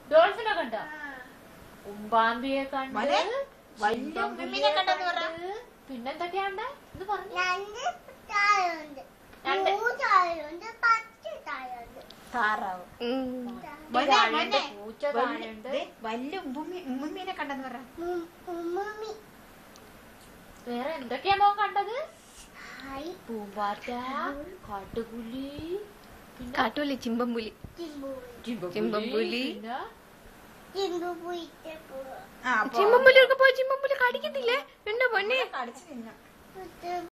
ഡോൾഫിനെ കണ്ട ഉമ്പാമ്പിയെ കണ്ട് മോനെ, വലിയ ചിമ്പൻപുലിയെ ഉമ്പിനെ കണ്ടെന്ന് പറ. കണ്ട്. പിന്നെന്തൊക്കെയാണ്ട് ഇത് പറഞ്ഞു രണ്ട് താഴുണ്ട് രണ്ട്. മൂത്താഴുണ്ട് പച്ച താഴുണ്ട് താറാവ് ഉം. മോനെ, താഴെയുണ്ട്, മോനെ, പൂച്ച വലിയ- താഴെയുണ്ട്. ദേ, വലിയ ഉമ്മുമ്മി ഉമ്മുമ്മീനെ കണ്ടെന്ന് പറ ഉമ്മി വേറെ എന്തൊക്കെയാ മോൻ കണ്ടത് ഹായ് പൂമ്പാറ്റ കാട്ടുപുലി പിന്നെ കാട്ടുപുലി ചിമ്പമ്പുലി ചിമ്പു ചിമ്പൻപുലി. പിന്നെ ചിമ്പു പോയിട്ട് പോവാ ആ, അപ്പൊ ചിമ്പമ്പുലി ഒക്കെ പോയി ചിമ്പമ്പുലി കടിക്കത്തില്ലേ എന്റെ പൊന്നെ കടിച്ചു തിന്നു